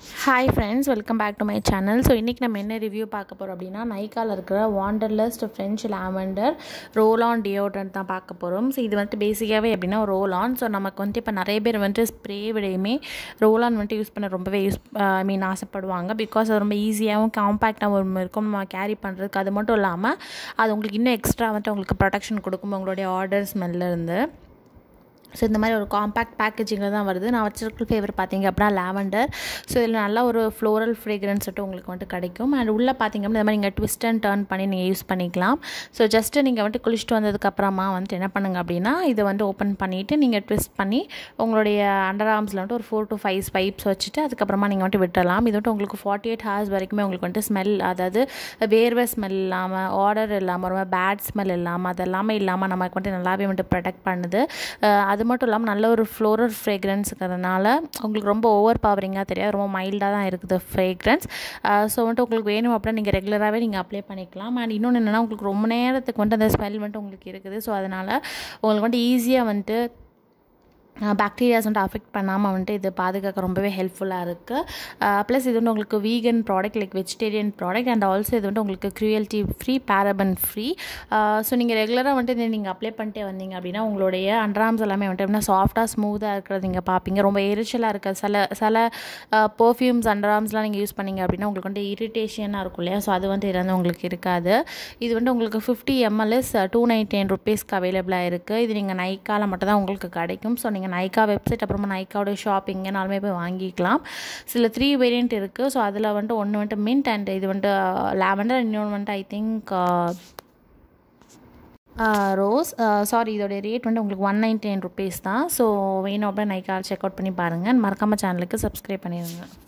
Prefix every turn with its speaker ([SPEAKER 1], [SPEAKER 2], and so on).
[SPEAKER 1] hi friends welcome back to my channel so இன்றைக்கி நம்ம என்ன ரிவ்யூ பார்க்க போகிறோம் அப்படின்னா நைக்காவில் இருக்கிற wanderlust French lavender roll on deodorant தான் பார்க்க போகிறோம் ஸோ இது வந்துட்டு பேசிக்காகவே எப்படின்னா ரோல் ஆன் ஸோ நமக்கு வந்துட்டு இப்போ நிறைய பேர் வந்துட்டு ஸ்ப்ரே விடையுமே ரோல் ஆன் வந்துட்டு யூஸ் பண்ண ரொம்பவே யூஸ் ஐ மீன் ஆசைப்படுவாங்க பிகாஸ் அது ரொம்ப ஈஸியாகவும் காம்பேக்டாகவும் இருக்கும் நம்ம கேரி பண்ணுறதுக்கு அது மட்டும் இல்லாமல் அது உங்களுக்கு இன்னும் எக்ஸ்ட்ரா வந்துட்டு உங்களுக்கு ப்ரொடெக்ஷன் கொடுக்கும் உங்களுடைய ஆர்டர் ஸ்மெல்லேருந்து ஸோ இந்த மாதிரி ஒரு காம்பேக்ட் பேக்கேஜிங்கில் தான் வருது நான் வச்சிருக்க ஃப்ளேவர் பார்த்தீங்க அப்படின்னா லாவெண்டர் ஸோ இதில் நல்ல ஒரு ஃப்ளோரல் ஃப்ரேக்ரன்ஸ் வந்துட்டு உங்களுக்கு வந்துட்டு கிடைக்கும் அண்ட் உள்ளே பார்த்தீங்க அப்படின்னா இந்த மாதிரி நீங்கள் ட்விஸ்ட் அண்ட் டர்ன் பண்ணி நீங்கள் யூஸ் பண்ணிக்கலாம் ஸோ ஜஸ்ட்டு நீங்கள் வந்துட்டு குளிச்சுட்டு வந்ததுக்கப்புறமா வந்துட்டு என்ன பண்ணுங்க அப்படின்னா இதை வந்து ஓப்பன் பண்ணிவிட்டு நீங்கள் ட்விஸ்ட் பண்ணி உங்களுடைய அண்டர் ஆர்ம்ஸில் வந்துட்டு ஒரு ஃபோர் டு ஃபைவ் ஸ்வைப்ஸ் வச்சுட்டு அதுக்கப்புறமா நீங்கள் வந்துட்டு விட்டுறலாம் இது வந்துட்டு உங்களுக்கு ஃபார்ட்டி எயிட் ஹவர்ஸ் வரைக்குமே உங்களுக்கு வந்துட்டு ஸ்மெல் அதாவது வேர்வை ஸ்மெல் இல்லாமல் ஆர்டர் இல்லாமல் ரொம்ப பேட் ஸ்மெல் இல்லாமல் அது எல்லாமே இல்லாமல் நமக்கு வந்துட்டு நல்லாவே வந்துட்டு ப்ரொடெக்ட் பண்ணுது அது மட்டும் இல்லாமல் நல்ல ஒரு ஃப்ளோரல் ஃப்ரேக்ரன்ஸ் இருக்கிறதுனால உங்களுக்கு ரொம்ப ஓவர் பவரிங்காக தெரியாது ரொம்ப மைல்டாக தான் இருக்குது ஃப்ரேக்ரன்ஸ் ஸோ வந்துட்டு உங்களுக்கு வேணும் அப்படின்னா நீங்கள் ரெகுலராகவே நீங்கள் அப்ளை பண்ணிக்கலாம் அண்ட் இன்னொன்று என்னென்னா உங்களுக்கு ரொம்ப நேரத்துக்கு வந்துட்டு அந்த ஸ்மெல் வந்துட்டு உங்களுக்கு இருக்குது ஸோ அதனால் உங்களுக்கு வந்துட்டு ஈஸியாக வந்துட்டு பாக்டீரியாஸ் வந்துட்டு அஃபெக்ட் பண்ணாமல் வந்துட்டு இது பாதுகாக்க ரொம்பவே ஹெல்ப்ஃபுல்லாக இருக்குது ப்ளஸ் இது வந்து உங்களுக்கு vegan product like vegetarian product and also இது வந்து உங்களுக்கு cruelty free paraben free so நீங்கள் ரெகுலராக வந்துட்டு இதை நீங்கள் அப்ளை பண்ணிட்டே வந்தீங்க அப்படின்னா உங்களுடைய அண்ட்ராம்ஸ் எல்லாமே வந்துட்டு எப்படின்னா சாஃப்டாக ஸ்மூத்தாக இருக்கிறது நீங்கள் பார்ப்பீங்க ரொம்ப எரிச்சலாக இருக்க சில சில பர்ஃப்யூம்ஸ் அண்டர்ஆர்ம்ஸ்லாம் நீங்கள் யூஸ் பண்ணிங்க அப்படின்னா உங்களுக்கு வந்து இரிட்டேஷனாக இருக்கும் இல்லையா ஸோ அது வந்து இருந்து உங்களுக்கு இருக்காது இது வந்து உங்களுக்கு fifty MLs to ninety nine ருபீஸ்க்கு அவைலபிளாக இருக்குது இது நீங்கள் நைக்காவில் மட்டும் தான் உங்களுக்கு கிடைக்கும் ஸோ நீங்கள் நைக்கா வெப்சைட் அப்புறமா நைக்காவோட ஷாப்பிங்கனாலுமே போய் வாங்கிக்கலாம் சில த்ரீ வேரியண்ட் இருக்குது ஸோ அதில் வந்துட்டு ஒன்று வந்துட்டு மின்ட் அண்ட் இது வந்துட்டு லாவெண்டர் இன்னொன்று வந்துட்டு ஐ திங்க் ரோஸ் சாரி இதோடைய ரேட் வந்து உங்களுக்கு ஒன் நைன்டி நைன் ருபீஸ் தான் ஸோ வேணும் அப்படின்னா நைக்கா செக் அவுட் பண்ணி பாருங்கள் மறக்காமல் சேனலுக்கு சப்ஸ்கிரைப் பண்ணிடுங்க